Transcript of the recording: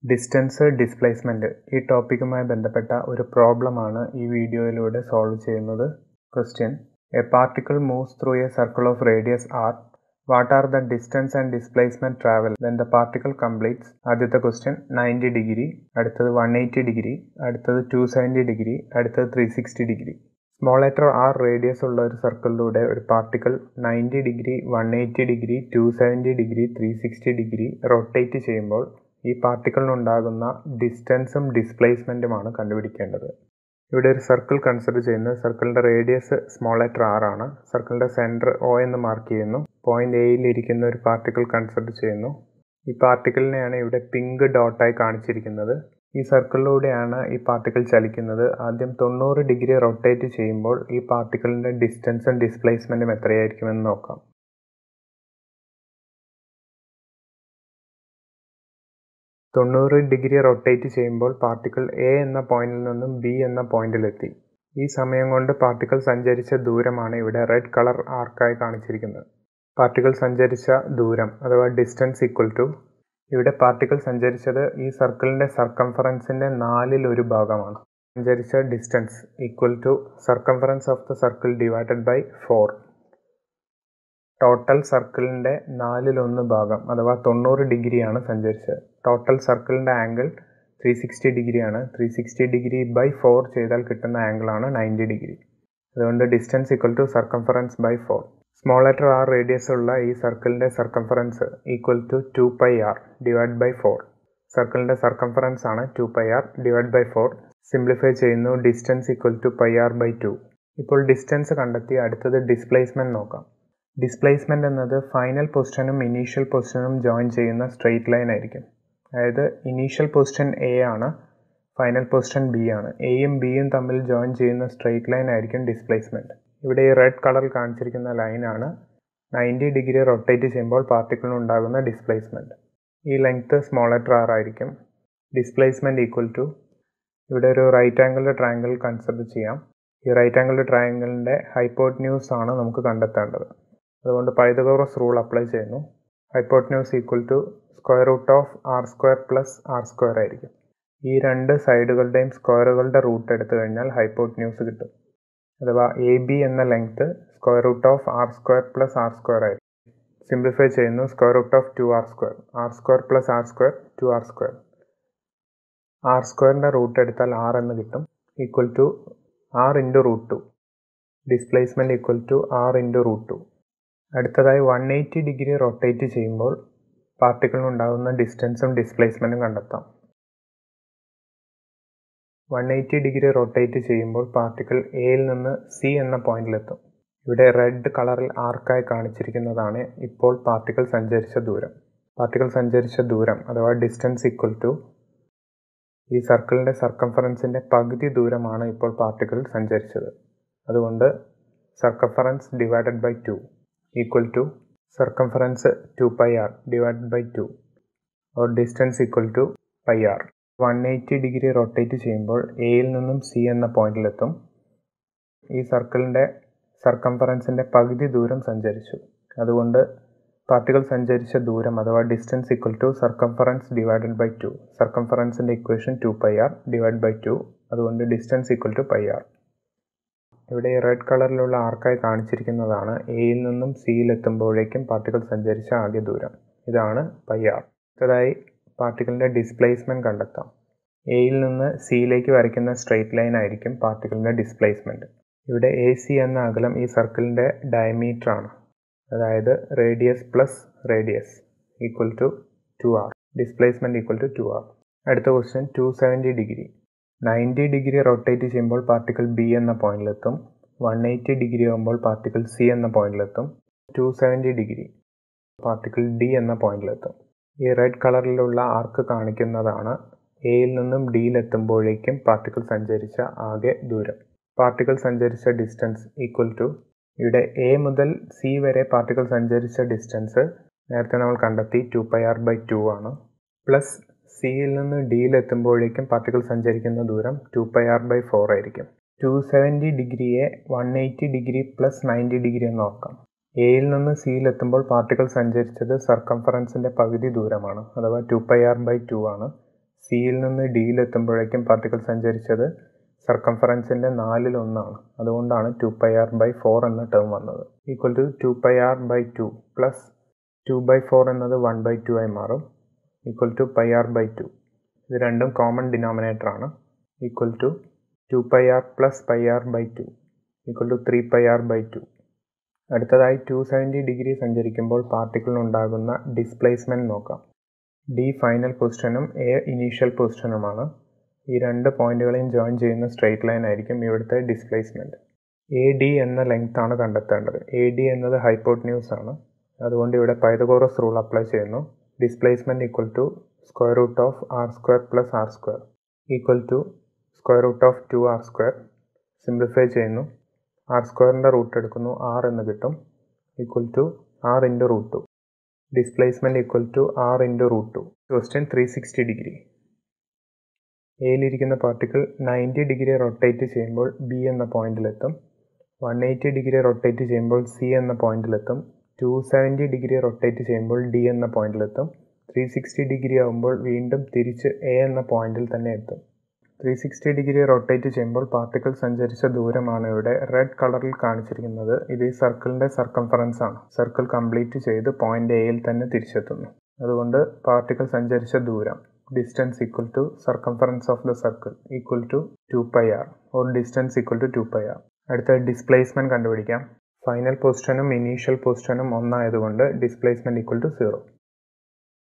distance displacement ഈ ടോപ്പിക്കുമായി ബന്ധപ്പെട്ട ഒരു പ്രോബ്ലമാണ് ഈ വീഡിയോയിലൂടെ സോൾവ് ചെയ്യുന്നത് question a particle moves through a circle of radius R what are the distance and displacement travel when the particle completes ആദ്യത്തെ ക്വസ്റ്റ്യൻ നയൻറ്റി ഡിഗ്രി അടുത്തത് വൺ എയ്റ്റി ഡിഗ്രി അടുത്തത് ടു സെവൻറ്റി ഡിഗ്രി അടുത്തത് three sixty degree small letter R radius ഉള്ള ഒരു സർക്കിളിലൂടെ ഒരു particle ninety degree one eighty degree two seventy degree three sixty degree rotate ചെയ്യുമ്പോൾ ഈ പാർട്ടിക്കിളിനുണ്ടാകുന്ന ഡിസ്റ്റൻസും ഡിസ്പ്ലേസ്മെൻറ്റുമാണ് കണ്ടുപിടിക്കേണ്ടത് ഇവിടെ ഒരു സർക്കിൾ കൺസിഡർ ചെയ്യുന്നത് സർക്കിളിൻ്റെ റേഡിയസ് സ്മോൾ ലെറ്റർ ആർ ആണ് സർക്കിളിൻ്റെ സെൻറ്റർ ഒ എന്ന് മാർക്ക് ചെയ്യുന്നു പോയിന്റ് എയിൽ ഇരിക്കുന്ന ഒരു പാർട്ടിക്കിൾ കൺസിഡർ ചെയ്യുന്നു ഈ പാർട്ടിക്കിളിനെയാണ് ഇവിടെ പിങ്ക് ഡോട്ടായി കാണിച്ചിരിക്കുന്നത് ഈ സർക്കിളിലൂടെയാണ് ഈ പാർട്ടിക്കിൾ ചലിക്കുന്നത് ആദ്യം തൊണ്ണൂറ് ഡിഗ്രി റൊട്ടേറ്റ് ചെയ്യുമ്പോൾ ഈ പാർട്ടിക്കിളിൻ്റെ ഡിസ്റ്റൻസും ഡിസ്പ്ലേസ്മെൻറ്റും എത്രയായിരിക്കുമെന്ന് നോക്കാം തൊണ്ണൂറ് ഡിഗ്രി റൊട്ടേറ്റ് ചെയ്യുമ്പോൾ പാർട്ടിക്കിൾ എ എന്ന പോയിന്റിൽ നിന്നും ബി എന്ന പോയിന്റിലെത്തി ഈ സമയം കൊണ്ട് പാർട്ടിക്കിൾ സഞ്ചരിച്ച ദൂരമാണ് ഇവിടെ റെഡ് കളർ ആർക്കായി കാണിച്ചിരിക്കുന്നത് പാർട്ടിക്കിൾ സഞ്ചരിച്ച ദൂരം അഥവാ ഡിസ്റ്റൻസ് ഈക്വൽ ടു ഇവിടെ പാർട്ടിക്കിൾ സഞ്ചരിച്ചത് ഈ സർക്കിളിൻ്റെ സർക്കംഫറൻസിൻ്റെ നാലിൽ ഒരു ഭാഗമാണ് സഞ്ചരിച്ച distance equal to circumference of the circle divided by four total സർക്കിളിൻ്റെ നാലിലൊന്ന് ഭാഗം അഥവാ തൊണ്ണൂറ് ഡിഗ്രിയാണ് സഞ്ചരിച്ചത് ടോട്ടൽ സർക്കിളിൻ്റെ ആംഗിൾ ത്രീ സിക്സ്റ്റി ഡിഗ്രിയാണ് three sixty degree by four ചെയ്താൽ കിട്ടുന്ന ആംഗിളാണ് നയൻറ്റി ഡിഗ്രി അതുകൊണ്ട് distance equal to circumference by four small letter R radius ഉള്ള ഈ സർക്കിളിൻ്റെ circumference equal to two pi R divide by four സർക്കിളിൻ്റെ സർക്കംഫറൻസ് ആണ് two pi R divide by four simplify ചെയ്യുന്നു distance equal to pi R by two ഇപ്പോൾ distance കണ്ടെത്തി അടുത്തത് displacement നോക്കാം ഡിസ്പ്ലേസ്മെൻറ്റ് എന്നത് ഫൈനൽ പൊസിഷനും ഇനീഷ്യൽ പൊസിഷനും ജോയിൻ ചെയ്യുന്ന സ്ട്രെയിറ്റ് ലൈൻ ആയിരിക്കും അതായത് ഇനീഷ്യൽ പൊസിഷൻ എ ആണ് ഫൈനൽ പൊസിഷൻ ബി ആണ് എയും ബിയും തമ്മിൽ ജോയിൻ ചെയ്യുന്ന സ്ട്രെയിറ്റ് ലൈൻ ആയിരിക്കും ഡിസ്പ്ലേസ്മെൻറ്റ് ഇവിടെ ഈ റെഡ് കളറിൽ കാണിച്ചിരിക്കുന്ന ലൈനാണ് നയൻറ്റി ഡിഗ്രി റൊട്ടേറ്റ് ചെയ്യുമ്പോൾ പാർട്ടിക്കിളിനുണ്ടാകുന്ന ഡിസ്പ്ലേസ്മെൻറ്റ് ഈ ലെങ്ത്ത് സ്മോൾ ലെറ്റർ ആർ ആയിരിക്കും ഡിസ്പ്ലേസ്മെൻറ്റ് ഈക്വൽ ടു ഇവിടെ ഒരു റൈറ്റ് ആംഗിളിൻ്റെ ട്രയാങ്കിൾ കൺസിഡർ ചെയ്യാം ഈ റൈറ്റ് ആംഗിളിൻ്റെ ട്രയാങ്കിളിൻ്റെ ഹൈപ്പോട്ട്ന്യൂസ് ആണ് നമുക്ക് കണ്ടെത്തേണ്ടത് അതുകൊണ്ട് പൈതഗോറസ് റൂൾ അപ്ലൈ ചെയ്യുന്നു hypotenuse equal to square root of R square plus R square ആയിരിക്കും ഈ രണ്ട് സൈഡുകളുടെയും സ്ക്വയറുകളുടെ റൂട്ട് എടുത്തു കഴിഞ്ഞാൽ ഹൈപ്പോട്ട്ന്യൂസ് കിട്ടും അഥവാ എ ബി എന്ന length square root of R square plus R square ആയിരിക്കും സിംപ്ലിഫൈ ചെയ്യുന്നു square root of two R square R square plus R square two R square R സ്ക്വയറിൻ്റെ റൂട്ട് എടുത്താൽ ആർ എന്ന് കിട്ടും equal to R into root two displacement equal to R into root two അടുത്തതായി one eighty degree rotate ചെയ്യുമ്പോൾ പാർട്ടിക്കിളിനുണ്ടാകുന്ന ഡിസ്റ്റൻസും ഡിസ്പ്ലേസ്മെൻറ്റും കണ്ടെത്താം വൺ എയ്റ്റി ഡിഗ്രി റൊട്ടേറ്റ് ചെയ്യുമ്പോൾ പാർട്ടിക്കിൾ എയിൽ നിന്ന് സി എന്ന പോയിന്റിലെത്തും ഇവിടെ റെഡ് കളറിൽ ആർക്കായി കാണിച്ചിരിക്കുന്നതാണ് ഇപ്പോൾ പാർട്ടിക്കിൾ സഞ്ചരിച്ച ദൂരം പാർട്ടിക്കിൾ സഞ്ചരിച്ച ദൂരം അഥവാ ഡിസ്റ്റൻസ് ഈക്വൽ ടു ഈ സർക്കിളിൻ്റെ സർക്കംഫറൻസിൻ്റെ പകുതി ദൂരമാണ് ഇപ്പോൾ പാർട്ടിക്കിൾ സഞ്ചരിച്ചത് അതുകൊണ്ട് circumference divided by two equal to circumference two pi R divide by two or distance equal to pi R one eighty degree rotate ചെയ്യുമ്പോൾ എയിൽ നിന്നും സി എന്ന പോയിന്റിലെത്തും ഈ സർക്കിളിൻ്റെ സർക്കംഫറൻസിൻ്റെ പകുതി ദൂരം സഞ്ചരിച്ചു അതുകൊണ്ട് പാർട്ടികൾ സഞ്ചരിച്ച ദൂരം അഥവാ distance equal to circumference divided by two സർക്കംഫറൻസിൻ്റെ equation two pi R divide by two അതുകൊണ്ട് distance equal to pi R ഇവിടെ റെഡ് കളറിലുള്ള ആർക്കായി കാണിച്ചിരിക്കുന്നതാണ് എയിൽ നിന്നും സിയിലെത്തുമ്പോഴേക്കും പാർട്ടിക്കിൾ സഞ്ചരിച്ച ആകെ ദൂരം ഇതാണ് പൈ ആർ അടുത്തതായി പാർട്ടിക്കിളിൻ്റെ ഡിസ്പ്ലേസ്മെൻറ്റ് കണ്ടെത്താം എയിൽ നിന്ന് സിയിലേക്ക് വരയ്ക്കുന്ന സ്ട്രെയിറ്റ് ലൈൻ ആയിരിക്കും പാർട്ടിക്കിളിൻ്റെ ഡിസ്പ്ലേസ്മെൻറ്റ് ഇവിടെ എ സി എന്ന അകലം ഈ സർക്കിളിൻ്റെ ഡയമീറ്റർ ആണ് അതായത് radius plus radius equal to two R displacement equal to two R അടുത്ത question two seventy degree ninety degree rotate ചെയ്യുമ്പോൾ പാർട്ടിക്കിൾ ബി എന്ന പോയിന്റിലെത്തും വൺ എയ്റ്റി ഡിഗ്രി ആകുമ്പോൾ പാർട്ടിക്കിൾ സി എന്ന പോയിന്റിലെത്തും two seventy degree particle D എന്ന പോയിന്റിലെത്തും ഈ റെഡ് കളറിലുള്ള ആർക്ക് കാണിക്കുന്നതാണ് എയിൽ നിന്നും ഡിയിലെത്തുമ്പോഴേക്കും പാർട്ടിക്കിൾ സഞ്ചരിച്ച ആകെ ദൂരം പാർട്ടിക്കിൾ സഞ്ചരിച്ച ഡിസ്റ്റൻസ് ഈക്വൽ ടു ഇവിടെ എ മുതൽ സി വരെ പാർട്ടിക്കിൾ സഞ്ചരിച്ച ഡിസ്റ്റൻസ് നേരത്തെ നമ്മൾ കണ്ടെത്തി two pi R by two ആണ് പ്ലസ് സിയിൽ നിന്ന് ഡിയിലെത്തുമ്പോഴേക്കും പാർട്ടിക്കിൾ സഞ്ചരിക്കുന്ന ദൂരം two pi R by four ആയിരിക്കും ടു സെവൻറ്റി ഡിഗ്രിയെ one eighty degree plus ninety degree എന്ന് നോക്കാം എയിൽ നിന്ന് സിയിലെത്തുമ്പോൾ പാർട്ടിക്കിൾ സഞ്ചരിച്ചത് സർക്കംഫറൻസിൻ്റെ പകുതി ദൂരമാണ് അഥവാ two pi R by two ആണ് സിയിൽ നിന്ന് ഡിയിലെത്തുമ്പോഴേക്കും പാർട്ടിക്കിൾ സഞ്ചരിച്ചത് സർക്കംഫറൻസിൻ്റെ നാലിലൊന്നാണ് അതുകൊണ്ടാണ് two pi R by four എന്ന ടേം വന്നത് equal to two pi R by two plus two by four എന്നത് വൺ ബൈ ടു ആയി മാറും equal to pi R by two ഇത് രണ്ടും കോമൺ ഡിനോമിനേറ്റർ ആണ് equal to two pi R plus pi R by two equal to three pi R by to അടുത്തതായി two seventy degree സഞ്ചരിക്കുമ്പോൾ പാർട്ടിക്കിളിനുണ്ടാകുന്ന displacement നോക്കാം D final പൊസിഷനും A initial പൊസിഷനുമാണ് ഈ രണ്ട് പോയിന്റുകളെയും ജോയിൻ ചെയ്യുന്ന സ്ട്രെയിറ്റ് ലൈൻ ആയിരിക്കും ഇവിടുത്തെ ഡിസ്പ്ലേസ്മെൻറ്റ് എ ഡി എന്ന ലെങ്ത് ആണ് കണ്ടെത്തേണ്ടത് എ ഡി എന്നത് ഹൈപ്പോട്ട്ന്യൂസ് ആണ് അതുകൊണ്ട് ഇവിടെ പൈതഗോറസ് റൂൾ അപ്ലൈ ചെയ്യുന്നു displacement equal to square root of R square plus R square equal to square root of two R square simplify ചെയ്യുന്നു ആർ സ്ക്വയറിൻ്റെ റൂട്ട് എടുക്കുന്നു ആർ എന്ന് കിട്ടും equal to R into root two displacement equal to R into root two question three sixty degree എയിലിരിക്കുന്ന particle ninety degree rotate ചെയ്യുമ്പോൾ B എന്ന പോയിന്റിലെത്തും one eighty degree rotate ചെയ്യുമ്പോൾ സി എന്ന പോയിന്റിലെത്തും ടു സെവൻറ്റി ഡിഗ്രി റൊട്ടേറ്റ് ചെയ്യുമ്പോൾ D എന്ന പോയിന്റിലെത്തും ത്രീ സിക്സ്റ്റി ഡിഗ്രി ആകുമ്പോൾ വീണ്ടും തിരിച്ച് എ എന്ന പോയിന്റിൽ തന്നെ എത്തും ത്രീ സിക്സ്റ്റി ഡിഗ്രി റൊട്ടേറ്റ് ചെയ്യുമ്പോൾ പാർട്ടിക്കിൾ സഞ്ചരിച്ച ദൂരമാണ് ഇവിടെ റെഡ് കളറിൽ കാണിച്ചിരിക്കുന്നത് ഇത് ഈ സർക്കിളിൻ്റെ സർക്കംഫറൻസ് ആണ് സർക്കിൾ കംപ്ലീറ്റ് ചെയ്ത് പോയിന്റ് എയിൽ തന്നെ തിരിച്ചെത്തുന്നു അതുകൊണ്ട് പാർട്ടിക്കിൾ സഞ്ചരിച്ച ദൂരം distance equal to circumference of the circle equal to two pi R or distance equal to two pi R അടുത്ത ഡിസ്പ്ലേസ്മെൻറ്റ് കണ്ടുപിടിക്കാം ഫൈനൽ പൊസിഷനും ഇനീഷ്യൽ പൊസിഷനും ഒന്നായതുകൊണ്ട് ഡിസ്പ്ലേസ്മെൻറ്റ് ഈക്വൽ ടു സീറോ